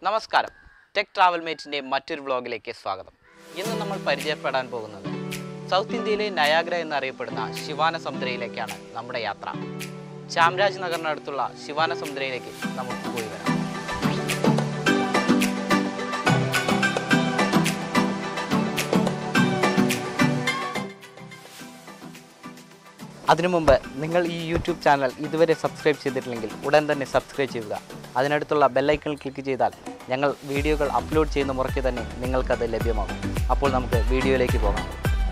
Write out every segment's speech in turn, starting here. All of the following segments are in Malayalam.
നമസ്കാരം ടെക് ട്രാവൽ മേറ്റിൻ്റെ മറ്റൊരു വ്ളോഗിലേക്ക് സ്വാഗതം ഇന്ന് നമ്മൾ പരിചയപ്പെടാൻ പോകുന്നത് സൗത്ത് ഇന്ത്യയിലെ നയാഗ്ര എന്നറിയപ്പെടുന്ന ശിവാന സമുദ്രയിലേക്കാണ് നമ്മുടെ യാത്ര ചാംരാജ് നഗറിനടുത്തുള്ള ശിവാന സമുദ്രയിലേക്ക് നമുക്ക് പോയി വരാം അതിനു മുമ്പ് നിങ്ങൾ ഈ യൂട്യൂബ് ചാനൽ ഇതുവരെ സബ്സ്ക്രൈബ് ചെയ്തിട്ടില്ലെങ്കിൽ ഉടൻ തന്നെ സബ്സ്ക്രൈബ് ചെയ്യുക അതിനടുത്തുള്ള ബെല്ലൈക്കൺ ക്ലിക്ക് ചെയ്താൽ ഞങ്ങൾ വീഡിയോകൾ അപ്ലോഡ് ചെയ്യുന്ന മുറയ്ക്ക് തന്നെ നിങ്ങൾക്കത് ലഭ്യമാകും അപ്പോൾ നമുക്ക് വീഡിയോയിലേക്ക് പോകാം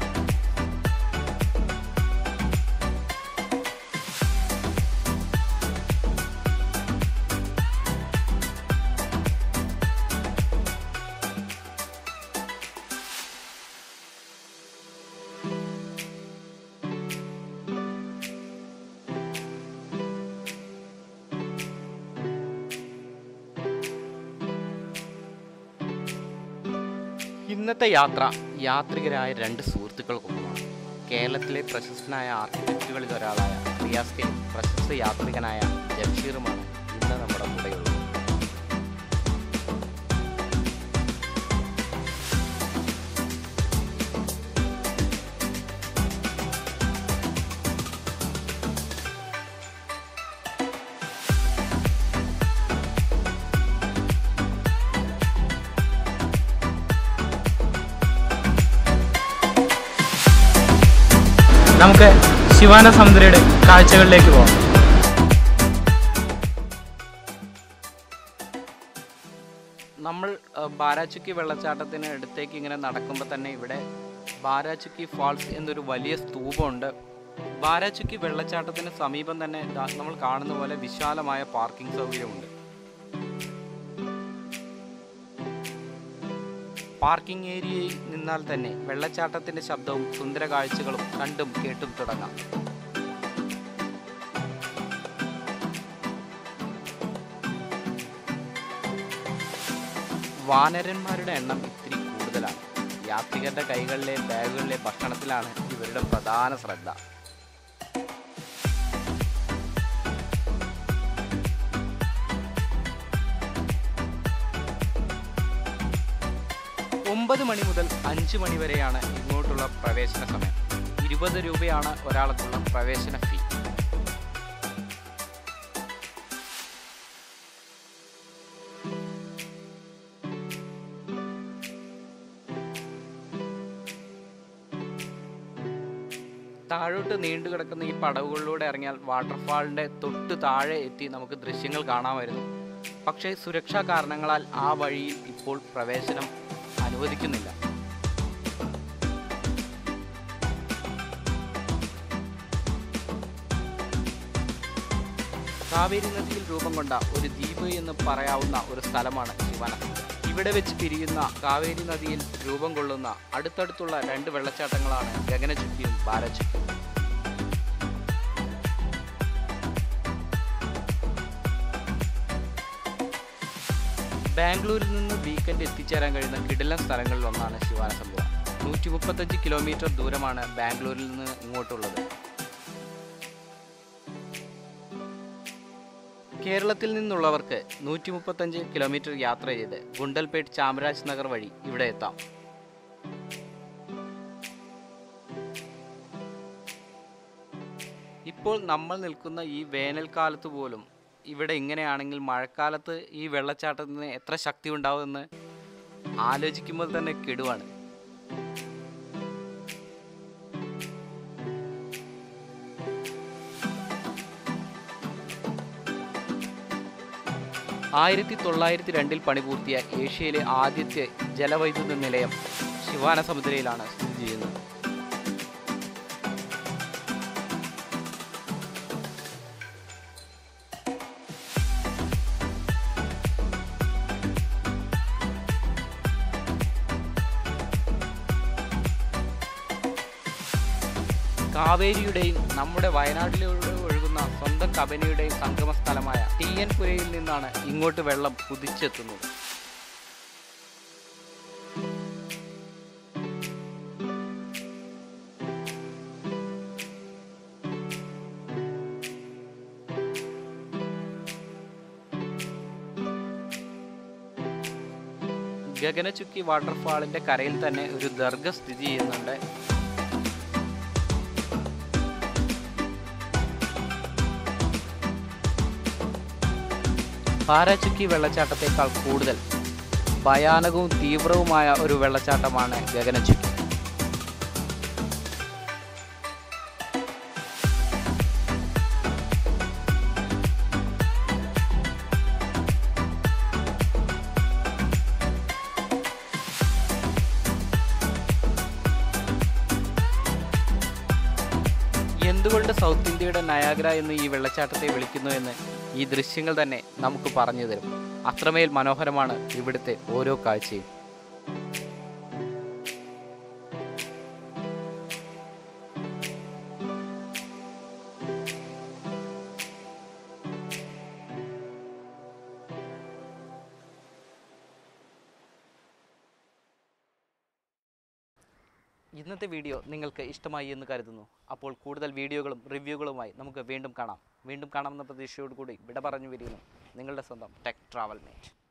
ഇന്നത്തെ യാത്ര യാത്രികരായ രണ്ട് സുഹൃത്തുക്കൾക്കൊപ്പമാണ് കേരളത്തിലെ പ്രശസ്തനായ ആർക്കിടെക്റ്റുകളിൽ ഒരാളായ റിയാസ് കെയും പ്രശസ്ത യാത്രികനായ ജംഷീറുമാണ് ഇന്ന് നമ്മുടെ കൂടെയുള്ളത് നമുക്ക് ശിവാന സമുദ്രയുടെ കാഴ്ചകളിലേക്ക് പോകാം നമ്മൾ അഹ്, ബാരാചുക്കി വെള്ളച്ചാട്ടത്തിന് അടുത്തേക്ക് ഇങ്ങനെ നടക്കുമ്പോൾ തന്നെ ഇവിടെ ബാരാചുക്കി ഫാൾസ് എന്നൊരു വലിയ സ്തൂപമുണ്ട് ബാരാചുക്കി വെള്ളച്ചാട്ടത്തിന് സമീപം തന്നെ ദാ നമ്മൾ കാണുന്ന പോലെ വിശാലമായ പാർക്കിംഗ് സൗകര്യമുണ്ട് പാർക്കിംഗ് ഏരിയയിൽ നിന്നാൽ തന്നെ വെള്ളച്ചാട്ടത്തിന്റെ ശബ്ദവും സുന്ദര കാഴ്ചകളും കണ്ടും കേട്ടും തുടങ്ങാം വാനരന്മാരുടെ എണ്ണം ഇത്തിരി കൂടുതലാണ് യാത്രികരുടെ കൈകളിലെ ബാഗുകളിലെ ഭക്ഷണത്തിലാണ് ഇവരുടെ പ്രധാന ശ്രദ്ധ ഒമ്പത് മണി മുതൽ അഞ്ച് മണി വരെയാണ് ഇങ്ങോട്ടുള്ള പ്രവേശന സമയം ഇരുപത് രൂപയാണ് ഒരാൾക്കുള്ള പ്രവേശന ഫീ താഴോട്ട് നീണ്ടു കിടക്കുന്ന ഈ പടവുകളിലൂടെ ഇറങ്ങിയാൽ വാട്ടർഫാളിന്റെ തൊട്ട് താഴെ എത്തി നമുക്ക് ദൃശ്യങ്ങൾ കാണാമായിരുന്നു പക്ഷേ സുരക്ഷാ കാരണങ്ങളാൽ ആ വഴിയിൽ ഇപ്പോൾ പ്രവേശനം അനുവദിക്കുന്നില്ല കാവേരി നദിയിൽ രൂപം കൊണ്ട ഒരു ദ്വീപ് എന്ന് പറയാവുന്ന ഒരു സ്ഥലമാണ് ശിവനസമുദ്രം ഇവിടെ വെച്ച് പിരിയുന്ന കാവേരി നദിയിൽ രൂപം കൊള്ളുന്ന അടുത്തടുത്തുള്ള രണ്ട് വെള്ളച്ചാട്ടങ്ങളാണ് ഗഗനചുക്കിയും ബാലചുക്കിയും ബാംഗ്ലൂരിൽ നിന്ന് വീക്കെൻഡ് എത്തിച്ചേരാൻ കഴിയുന്ന കിടിലൻ സ്ഥലങ്ങളിൽ ഒന്നാണ് ശിവാനസമുദ്രം നൂറ്റി മുപ്പത്തഞ്ച് കിലോമീറ്റർ ദൂരമാണ് ബാംഗ്ലൂരിൽ നിന്ന് ഇങ്ങോട്ടുള്ളത് കേരളത്തിൽ നിന്നുള്ളവർക്ക് നൂറ്റി മുപ്പത്തഞ്ച് കിലോമീറ്റർ യാത്ര ചെയ്ത് ഗുണ്ടൽപേട്ട് ചാമരാജ് നഗർ വഴി ഇവിടെ എത്താം ഇപ്പോൾ നമ്മൾ നിൽക്കുന്ന ഈ വേനൽക്കാലത്ത് പോലും ഇവിടെ ഇങ്ങനെയാണെങ്കിൽ മഴക്കാലത്ത് ഈ വെള്ളച്ചാട്ടത്തിന് എത്ര ശക്തി ഉണ്ടാവുമെന്ന് ആലോചിക്കുമ്പോൾ തന്നെ കെടുവാണ് ആയിരത്തി തൊള്ളായിരത്തി രണ്ടിൽ പണിപൂർത്തിയ ഏഷ്യയിലെ ആദ്യത്തെ ജലവൈദ്യുത നിലയം ശിവാന സമുദ്രയിലാണ് സ്ഥിതി ചെയ്യുന്നത് കാവേരിയുടെയും നമ്മുടെ വയനാട്ടിലൂടെ ഒഴുകുന്ന സ്വന്തം കബനിയുടെയും സംഗമ സ്ഥലമായ ടി എൻ പുരയിൽ നിന്നാണ് ഇങ്ങോട്ട് വെള്ളം കുതിച്ചെത്തുന്നത് ഗഗനചുക്കി വാട്ടർഫാളിൻ്റെ കരയിൽ തന്നെ ഒരു ദർഗ സ്ഥിതി ചെയ്യുന്നുണ്ട് പാരാചുക്കി വെള്ളച്ചാട്ടത്തേക്കാൾ കൂടുതൽ ഭയാനകവും തീവ്രവുമായ ഒരു വെള്ളച്ചാട്ടമാണ് ഗഗനചുക്കി എന്തുകൊണ്ട് സൗത്ത് ഇന്ത്യയുടെ നയാഗ്ര എന്ന് ഈ വെള്ളച്ചാട്ടത്തെ വിളിക്കുന്നു എന്ന് ഈ ദൃശ്യങ്ങൾ തന്നെ നമുക്ക് പറഞ്ഞു തരും അത്രമേൽ മനോഹരമാണ് ഇവിടുത്തെ ഓരോ കാഴ്ചയും ഇന്നത്തെ വീഡിയോ നിങ്ങൾക്ക് ഇഷ്ടമായി എന്ന് കരുതുന്നു അപ്പോൾ കൂടുതൽ വീഡിയോകളും റിവ്യൂകളുമായി നമുക്ക് വീണ്ടും കാണാം വീണ്ടും കാണാമെന്ന പ്രതീക്ഷയോടുകൂടി വിട പറഞ്ഞു വിരിയുന്നു നിങ്ങളുടെ സ്വന്തം ടെക് ട്രാവൽ മേറ്റ്